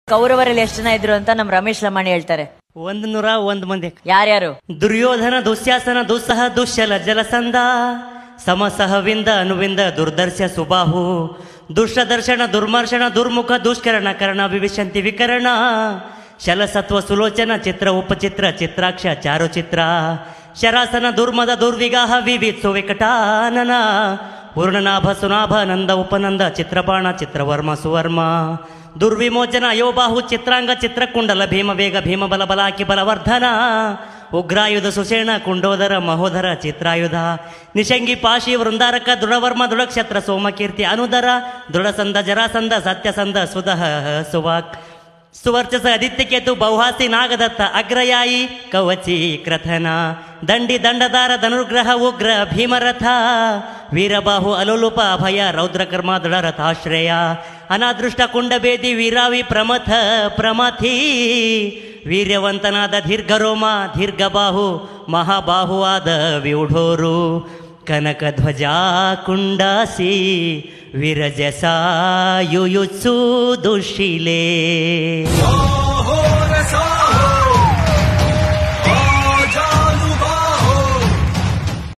ಕೌರವರಲ್ಲಿ ಎಷ್ಟು ಜನ ಇದ್ರು ಅಂತ ನಮ್ ರಮೇಶ್ ಲಮಾಣಿ ಹೇಳ್ತಾರೆ ಒಂದ್ ನೂರ ಒಂದ್ ಮಂದಿ ಯಾರ್ಯಾರು ದುರ್ಯೋಧನ ದುಶ್ಯಾಸನ ದುಸ್ಸಹ ದುಶ್ಯಲ ಜಲಸಂದ ಸಮಸಹವಿಂದ ಅನುವಿಂದ ದುರ್ದರ್ಶ ಸುಬಾಹು ದುಷ್ಟದರ್ಶನ ದುರ್ಮರ್ಶನ ದುರ್ಮುಖ ದುಷ್ಕರಣ ಕರ್ಣ ವಿವಿಶಂತಿ ವಿಕರಣ ಶಲಸತ್ವ ಸುಲೋಚನ ಚಿತ್ರ ಉಪಚಿತ್ರ ಚಿತ್ರಾಕ್ಷ ಚಾರುಚಿತ್ರ ಶರಾಸನ ದುರ್ಮದ ದುರ್ವಿಗಾಹ ವಿವಿತ್ಸು ವಿಕಟಾನನ ಪೂರ್ಣನಾಭ ಸುನಾಭ ನಂದ ಉಪನಂದ ಚಿತ್ರಬಾಣ ಚಿತ್ರವರ್ಮ ಸುವರ್ಮ ದುರ್ವಿಮೋಚನ ಅಯೋಬಾಹು ಚಿತ್ರಾಂಗ ಚಿತ್ರಕುಂಡಲ ಭೀಮ ವೇಗ ಭೀಮ ಬಲ ಬಲಾಕಿ ಬಲವರ್ಧನ ಉಗ್ರಾಯುಧ ಸುಷೇಣ ಕುಂಡೋದರ ಮಹೋದರ ಚಿತ್ರಾಯುಧ ನಿಶಂಗಿ ಪಾಶಿ ವೃಂದಾರಕ ದೃಢವರ್ಮ ದೃಢಕ್ಷತ್ರ ಸೋಮಕೀರ್ತಿ ಅನುದರ ದೃಢಸಂದ ಜರಾಸಂದ ಸತ್ಯಸಂದ ಸುದಹ ಸುವಾಕ್ ಸುವರ್ಚಸ ಆದಿತ್ಯಕೇತು ಬಹುಹಾಸಿ ನಾಗದತ್ತ ಅಗ್ರಯಾಯಿ ಕವಚಿ ಕ್ರಥನ ದಂಡಿ ದಂಡದಾರ ಧನುರ್ಗ್ರಹ ಉಗ್ರ ಭೀಮರಥ ವೀರಬಾಹು ಅಲೋಲುಪ ಅಭಯ ರೌದ್ರಕರ್ಮ ದೃಢರಥಾಶ್ರಯ ಅನಾದೃಷ್ಟ ಕುಂಡಬೇದಿ ವೀರಾವಿ ಪ್ರಮಥ ಪ್ರಮಥಿ ವೀರ್ಯವಂತನಾದ ದೀರ್ಘರೋಮ ದೀರ್ಘಬಾಹು ಮಹಾಬಾಹುವಾದ ವ್ಯೂಢೋರು ಕನಕಧ್ವಜ ಕುಂಡಾಸಿ ವಿರಜಸ ಯುಯುತ್ಸು ದುಶಿಲೆ